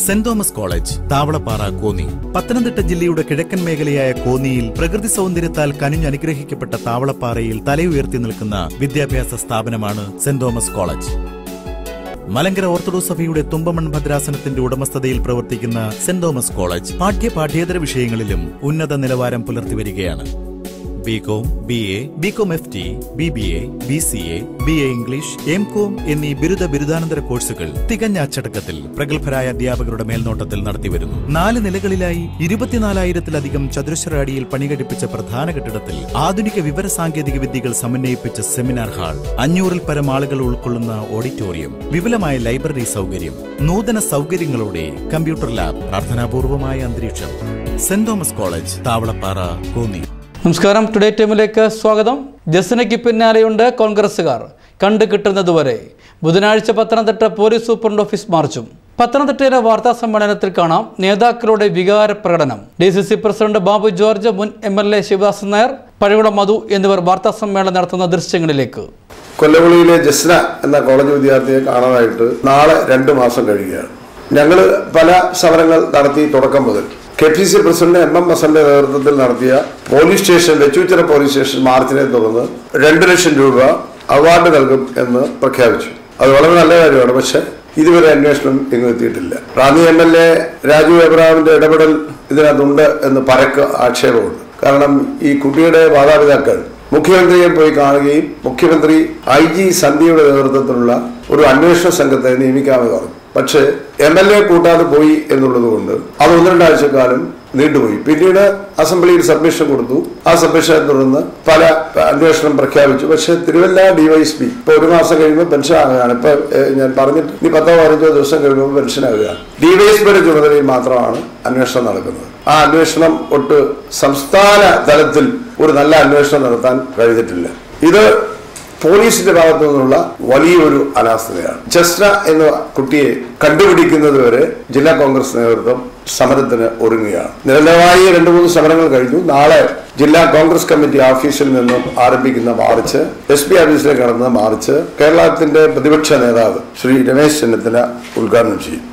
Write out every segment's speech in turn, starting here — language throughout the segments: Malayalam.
Saint Thomas College Thavalappara Konni Pathanamthitta ജില്ലയുടെ കിഴക്കൻ മേഖലയായ കോന്നിയിൽ പ്രകൃതി സൗന്ദര്യത്താൽ കനിഞ്ഞനുഗ്രഹിക്കപ്പെട്ട താവളപ്പാറയിൽ തലയുയർത്തി നിൽക്കുന്ന വിദ്യാഭ്യാസ സ്ഥാപനമാണ് Saint Thomas College Malankara Orthodox സഭയുടെ തുമ്പമൺ ഭദ്രാസനത്തിന്റെ ഉടമസ്ഥതയിൽ പ്രവർത്തിക്കുന്ന സെന്റ് തോമസ് കോളേജ് പാഠ്യ പാഠ്യേതര വിഷയങ്ങളിലും ഉന്നത നിലവാരം പുലർത്തി വരികയാണ് B Com B A B Com F T B B A B C A B A English M Com എന്നീ ബിരുദ ബിരുദാനന്തര കോഴ്സുകൾ തികഞ്ഞ അച്ചടക്കത്തിൽ പ്രഗത്ഭരായ അധ്യാപകരുടെ മേൽനോട്ടത്തിൽ നടത്തിവരുന്നു നാല് നിലകളിലായി ഇരുപത്തിനാലായിരത്തിലധികം ചതുരശ്ര അടിയിൽ പണികഴിപ്പിച്ച പ്രധാന കെട്ടിടത്തിൽ ആധുനിക വിവര സാങ്കേതിക വിദ്യകൾ സമന്വയിപ്പിച്ച സെമിനാർ ഹാൾ അഞ്ഞൂറിൽ പരം ആളുകൾ ഉൾക്കൊള്ളുന്ന ഓഡിറ്റോറിയം വിപുലമായ ലൈബ്രറി സൗകര്യം നൂതന സൗകര്യങ്ങളോടെ കമ്പ്യൂട്ടർ ലാബ് പ്രാർത്ഥനാപൂർവമായ അന്തരീക്ഷം Saint Thomas College Thavalappara Konni നമസ്കാരം ടുഡേ ടൈമിലേക്ക് സ്വാഗതം ജസ്നയ്ക്ക് പിന്നാലെയുണ്ട് കോൺഗ്രസുകാർ കണ്ടു കിട്ടുന്നതുവരെ ബുധനാഴ്ച പത്തനംതിട്ട പോലീസ് സൂപ്രണ്ട് ഓഫീസ് മാർച്ചും പത്തനംതിട്ടയിലെ വാർത്താ സമ്മേളനത്തിൽ കാണാം നേതാക്കളുടെ വികാര പ്രകടനം D C C president Babu George മുൻ M L A Sivadasan Nair Pazhakulam Madhu എന്നിവർ വാർത്താ സമ്മേളനം നടത്തുന്ന ദൃശ്യങ്ങളിലേക്ക് കൊല്ലപുള്ളിയിലെ ജസ്ന എന്ന കോളേജ് വിദ്യാർത്ഥിയെ കാണാനായിട്ട് നാളെ രണ്ട് മാസം കഴിയുകയാണ് ഞങ്ങൾ പല സമരങ്ങൾ നടത്തി തുടക്കം മുതൽ K P C president M M എസിന്റെ നേതൃത്വത്തിൽ നടത്തിയ police station Vechoochira police station മാർച്ചിനെ തുടർന്ന് രണ്ട് ലക്ഷം രൂപ അവാർഡ് നൽകും എന്ന് പ്രഖ്യാപിച്ചു അത് വളരെ നല്ല കാര്യമാണ് പക്ഷെ ഇതുവരെ അന്വേഷണം എങ്ങും എത്തിയിട്ടില്ല Ranni M L A Raju എബ്രഹാമിന്റെ ഇടപെടൽ ഇതിനകത്തുണ്ട് എന്ന് പരക്ക് ആക്ഷേപമുണ്ട് കാരണം ഈ കുട്ടിയുടെ മാതാപിതാക്കൾ മുഖ്യമന്ത്രിയെ പോയി കാണുകയും മുഖ്യമന്ത്രി ഐ ജി സന്ധ്യയുടെ നേതൃത്വത്തിലുള്ള ഒരു അന്വേഷണ സംഘത്തെ നിയമിക്കാമെന്ന് പറഞ്ഞു പക്ഷേ എം എൽ എ കൂട്ടാതെ പോയി എന്നുള്ളത് കൊണ്ട് അത് ഒന്ന് രണ്ടാഴ്ചക്കാലം നീണ്ടുപോയി പിന്നീട് അസംബ്ലിയിൽ സബ്മിഷൻ കൊടുത്തു ആ സബ്മിഷനെ തുടർന്ന് പല അന്വേഷണം പ്രഖ്യാപിച്ചു പക്ഷേ തിരുവല്ല ഡിവൈഎസ്പി ഇപ്പൊ ഒരു മാസം കഴിയുമ്പോൾ പെൻഷൻ ആകുകയാണ് ഇപ്പൊ ഏഹ്, ഞാൻ പറഞ്ഞിട്ട് ഇനി പത്തോ പതിനഞ്ചോ ദിവസം കഴിയുമ്പോൾ പെൻഷൻ ആകുകയാണ് ഡിവൈഎസ്പിയുടെ ചുമതലയിൽ മാത്രമാണ് അന്വേഷണം നടക്കുന്നത് ആ അന്വേഷണം ഒട്ട് സംസ്ഥാന തലത്തിൽ ഒരു നല്ല അന്വേഷണം നടത്താൻ കഴിഞ്ഞിട്ടില്ല ഇത് പോലീസിന്റെ ഭാഗത്തു നിന്നുള്ള വലിയൊരു അനാസ്ഥതയാണ് ജസ്ന എന്ന കുട്ടിയെ കണ്ടുപിടിക്കുന്നത് വരെ ജില്ലാ കോൺഗ്രസ് നേതൃത്വം സമരത്തിന് ഒരുങ്ങുകയാണ് നിരന്തരമായി രണ്ടു മൂന്ന് സമരങ്ങൾ കഴിഞ്ഞു നാളെ ജില്ലാ കോൺഗ്രസ് കമ്മിറ്റി ഓഫീസിൽ നിന്നും ആരംഭിക്കുന്ന മാർച്ച് എസ് പി ഓഫീസിലേക്ക് നടന്ന മാർച്ച് കേരളത്തിന്റെ പ്രതിപക്ഷ നേതാവ് ശ്രീ രമേശ് ചെന്നിത്തല ഉദ്ഘാടനം ചെയ്യും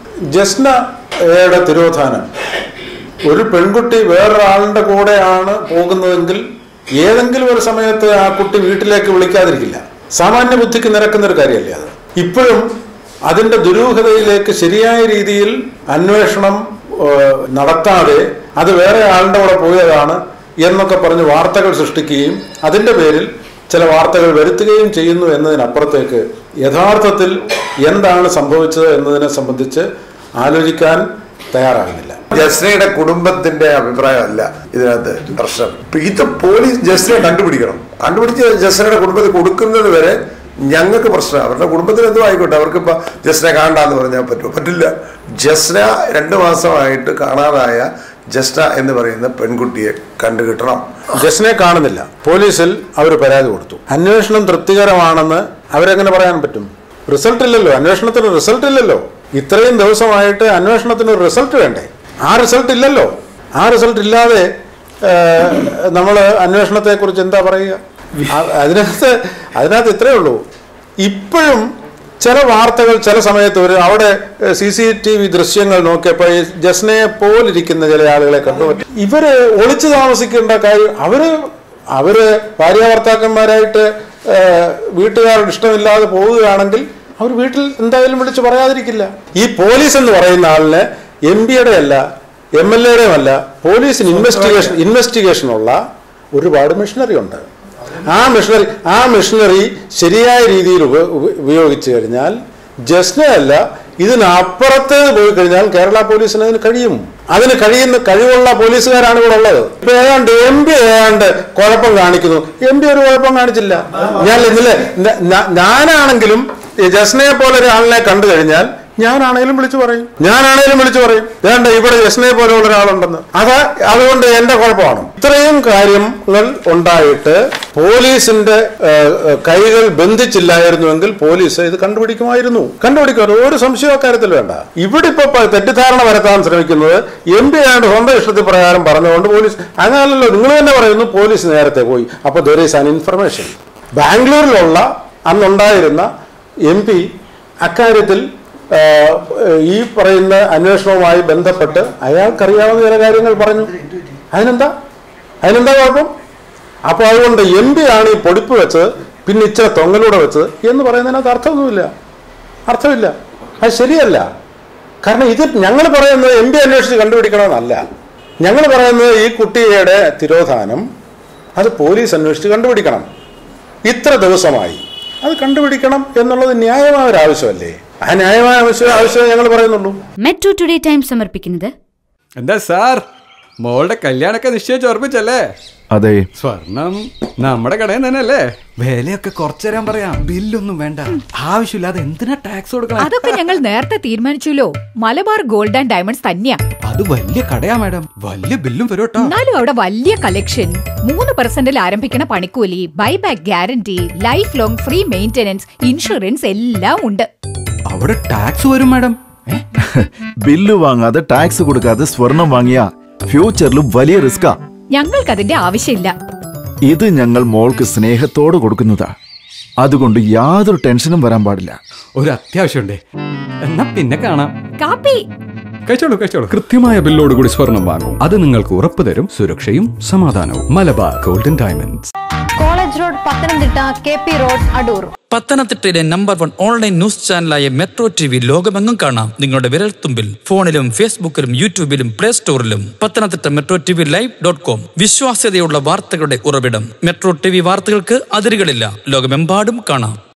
ജസ്നയുടെ തിരോധാനം ഒരു പെൺകുട്ടി വേറൊരാളുടെ കൂടെയാണ് പോകുന്നതെങ്കിൽ ഏതെങ്കിലും ഒരു സമയത്ത് ആ കുട്ടി വീട്ടിലേക്ക് വിളിക്കാതിരിക്കില്ല സാമാന്യ ബുദ്ധിക്ക് നിരക്കുന്ന ഒരു കാര്യമല്ലേ അത് ഇപ്പോഴും അതിന്റെ ദുരൂഹതയിലേക്ക് ശരിയായ രീതിയിൽ അന്വേഷണം ഏഹ്, നടത്താതെ അത് വേറെ ആളുടെ കൂടെ പോയതാണ് എന്നൊക്കെ പറഞ്ഞ് വാർത്തകൾ സൃഷ്ടിക്കുകയും അതിന്റെ പേരിൽ ചില വാർത്തകൾ വരുത്തുകയും ചെയ്യുന്നു എന്നതിനപ്പുറത്തേക്ക് യഥാർത്ഥത്തിൽ എന്താണ് സംഭവിച്ചത് എന്നതിനെ സംബന്ധിച്ച് ആലോചിക്കാൻ തയ്യാറാകുന്നില്ല ജസ്നയുടെ കുടുംബത്തിന്റെ അഭിപ്രായമല്ല ഇതിനകത്ത് പ്രശ്നം ഇപ്പൊ ഇത് പോലീസ് ജസ്നയെ കണ്ടുപിടിക്കണം കണ്ടുപിടിച്ച് ജസ്നയുടെ കുടുംബത്തിൽ കൊടുക്കുന്നത് വരെ ഞങ്ങൾക്ക് പ്രശ്നം അവരുടെ കുടുംബത്തിന് എന്തോ ആയിക്കോട്ടെ അവർക്ക് ഇപ്പൊ ജസ്നെ കാണാന്ന് പറഞ്ഞാൽ പറ്റുമോ പറ്റില്ല ജസ്ന രണ്ടു മാസമായിട്ട് കാണാതായ ജസ്ന എന്ന് പറയുന്ന പെൺകുട്ടിയെ കണ്ടു കിട്ടണം ജസ്നെ കാണുന്നില്ല പോലീസിൽ അവർ പരാതി കൊടുത്തു അന്വേഷണം തൃപ്തികരമാണെന്ന് അവരെങ്ങനെ പറയാൻ പറ്റും റിസൾട്ട് ഇല്ലല്ലോ അന്വേഷണത്തിന് റിസൾട്ട് ഇല്ലല്ലോ ഇത്രയും ദിവസമായിട്ട് അന്വേഷണത്തിന് ഒരു റിസൾട്ട് വേണ്ടേ ആ റിസൾട്ട് ഇല്ലല്ലോ ആ റിസൾട്ട് ഇല്ലാതെ നമ്മൾ അന്വേഷണത്തെക്കുറിച്ച് എന്താ പറയുക ആ- അതിനകത്ത് അതിനകത്ത് ഇത്രയേ ഉള്ളൂ ഇപ്പോഴും ചില വാർത്തകൾ ചില സമയത്ത് വരും അവിടെ സി സി ടി വി ദൃശ്യങ്ങൾ നോക്കിയപ്പോൾ ഈ ജസ്നയെ പോലിരിക്കുന്ന ചില ആളുകളെ കണ്ടു ഇവര് ഒളിച്ചു താമസിക്കേണ്ട കാര്യം അവര് അവര് ഭാര്യാഭർത്താക്കന്മാരായിട്ട് ഏഹ്, വീട്ടുകാരുടെ ഇഷ്ടമില്ലാതെ പോവുകയാണെങ്കിൽ അവർ വീട്ടിൽ എന്തായാലും വിളിച്ച് പറയാതിരിക്കില്ല ഈ പോലീസ് എന്ന് പറയുന്ന ആളിന് എം പിയുടെ അല്ല എം എൽ എയുടെയും അല്ല പോലീസിന് ഇൻവെസ്റ്റിഗേഷൻ ഇൻവെസ്റ്റിഗേഷനുള്ള ഒരുപാട് മെഷീനറി ഉണ്ട് ആ മെഷീനറി ആ മെഷീനറി ശരിയായ രീതിയിൽ ഉപ- ഉപ- ഉപയോഗിച്ചു കഴിഞ്ഞാൽ ജസ്നയല്ല ഇതിനപ്പുറത്തേത് പോയി കഴിഞ്ഞാൽ കേരള പോലീസിന് അതിന് കഴിയും അതിന് കഴിയുന്ന കഴിവുള്ള പോലീസുകാരാണ് ഇവിടെ ഉള്ളത് ഇപ്പൊ ഏതാണ്ട് എം പി ഏതാണ്ട് കുഴപ്പം കാണിക്കുന്നു എം പി ഒരു കുഴപ്പം കാണിച്ചില്ല ഞാൻ ഇന്നലെ ന- ന- ഞാനാണെങ്കിലും ഈ ജസ്നയെ പോലെ ഒരാളിനെ കണ്ടു കഴിഞ്ഞാൽ ഞാനാണേലും വിളിച്ചു പറയും ഞാനാണേലും വിളിച്ചു പറയും വേണ്ട ഇവിടെ ജസ്നയെ പോലെയുള്ള ഒരാളുണ്ടെന്ന് അത് അതുകൊണ്ട് എന്റെ കുഴപ്പമാണ് ഇത്രയും കാര്യങ്ങൾ ഉണ്ടായിട്ട് പോലീസിന്റെ ഏഹ്, ഏഹ്, കൈകൾ ബന്ധിച്ചില്ലായിരുന്നുവെങ്കിൽ പോലീസ് ഇത് കണ്ടുപിടിക്കുമായിരുന്നു കണ്ടുപിടിക്കുമായിരുന്നു ഒരു സംശയം അക്കാര്യത്തിൽ വേണ്ട ഇവിടെ ഇപ്പൊ പ- തെറ്റിദ്ധാരണ വരുത്താൻ ശ്രമിക്കുന്നത് എം പി ആയിട്ട് സ്വന്തം ഇഷ്ടത്തിൽ പ്രകാരം പറഞ്ഞുകൊണ്ട് പോലീസ് അങ്ങനല്ലല്ലോ നിങ്ങൾ തന്നെ പറയുന്നു പോലീസ് നേരത്തെ പോയി അപ്പൊ ദർ ഈസ് ആൻ ഇൻഫർമേഷൻ ബാംഗ്ലൂരിലുള്ള അന്നുണ്ടായിരുന്ന എം പി അക്കാര്യത്തിൽ ആ, ഈ പറയുന്ന അന്വേഷണവുമായി ബന്ധപ്പെട്ട് അയാൾക്കറിയാവുന്ന ചില കാര്യങ്ങൾ പറഞ്ഞു അതിനെന്താ അതിനെന്താ കുഴപ്പം അപ്പോൾ അതുകൊണ്ട് എം പി ആണ് ഈ പൊടിപ്പ് വെച്ചത് പിന്നെ ഇച്ചിരി തൊങ്ങലൂടെ വെച്ചത് എന്ന് പറയുന്നതിനകത്ത് അർത്ഥമൊന്നുമില്ല അർത്ഥമില്ല അത് ശരിയല്ല കാരണം ഇത് ഞങ്ങൾ പറയുന്നത് എം പി അന്വേഷിച്ച് കണ്ടുപിടിക്കണമെന്നല്ല ഞങ്ങൾ പറയുന്നത് ഈ കുട്ടിയുടെ തിരോധാനം അത് പോലീസ് അന്വേഷിച്ച് കണ്ടുപിടിക്കണം ഇത്ര ദിവസമായി അത് കണ്ടുപിടിക്കണം എന്നുള്ളത് ന്യായമായ ഒരു ആവശ്യമല്ലേ ആ ന്യായമായ ആവശ്യം ആവശ്യമേ ഞങ്ങൾ പറയുന്നുള്ളൂ മെട്രോ ടുഡേ ടൈം സമർപ്പിക്കുന്നത് എന്താ സാർ മോളുടെ കല്യാണൊക്കെ നിശ്ചയിച്ച് ഉറപ്പിച്ചല്ലേ അതെ സ്വർണം നമ്മുടെ കടയിൽ തന്നെ അല്ലേ വിലയൊക്കെ കുറച്ചു തരാൻ പറയാം ബില്ലൊന്നും വേണ്ട ആവശ്യമില്ലാതെ എന്തിനാ ടാക്സ് കൊടുക്കണം അതൊക്കെ ഞങ്ങൾ നേരത്തെ തീരുമാനിച്ചുല്ലോ മലബാർ ഗോൾഡ് ആൻഡ് ഡയമണ്ട്സ് തന്നെയാ അത് വലിയ കടയാ മാഡം വലിയ ബില്ലും വരും കേട്ടോ എന്നാലും അവിടെ വലിയ കളക്ഷൻ മൂന്ന് പെർസെന്റിൽ ആരംഭിക്കുന്ന പണിക്കൂലി buyback guarantee lifelong free maintenance insurance എല്ലാം ഉണ്ട് അവിടെ ടാക്സ് വരും മാഡം ഏ? ബില്ല് വാങ്ങാതെ ടാക്സ് കൊടുക്കാതെ സ്വർണം വാങ്ങിയ ഫ്യൂച്ചറിൽ വലിയ റിസ്കാ ഞങ്ങൾക്ക് അതിന്റെ ആവശ്യമില്ല ഇത് ഞങ്ങൾ മോൾക്ക് സ്നേഹത്തോട് കൊടുക്കുന്നതാ അതുകൊണ്ട് യാതൊരു ടെൻഷനും വരാൻ പാടില്ല ഒരു അത്യാവശ്യമുണ്ടേ എന്നാ പിന്നെ കാണാം കാപ്പി കഴിച്ചോളൂ കഴിച്ചോളൂ കൃത്യമായ ബില്ലോട് കൂടി സ്വർണം വാങ്ങും അത് നിങ്ങൾക്ക് ഉറപ്പ് തരും സുരക്ഷയും സമാധാനവും Malabar Golden Diamonds college road Pathanamthitta K P road Adoor പത്തനംതിട്ടയിലെ നമ്പർ വൺ ഓൺലൈൻ ന്യൂസ് ചാനലായ മെട്രോ ടി വി ലോകമെങ്ങും കാണാം നിങ്ങളുടെ വിരൽത്തുമ്പിൽ ഫോണിലും ഫേസ്ബുക്കിലും യൂട്യൂബിലും പ്ലേ സ്റ്റോറിലും Pathanamthitta Metro T V live dot com വിശ്വാസ്യതയുള്ള വാർത്തകളുടെ ഉറവിടം മെട്രോ ടി വി വാർത്തകൾക്ക് അതിരുകളില്ല ലോകമെമ്പാടും കാണാം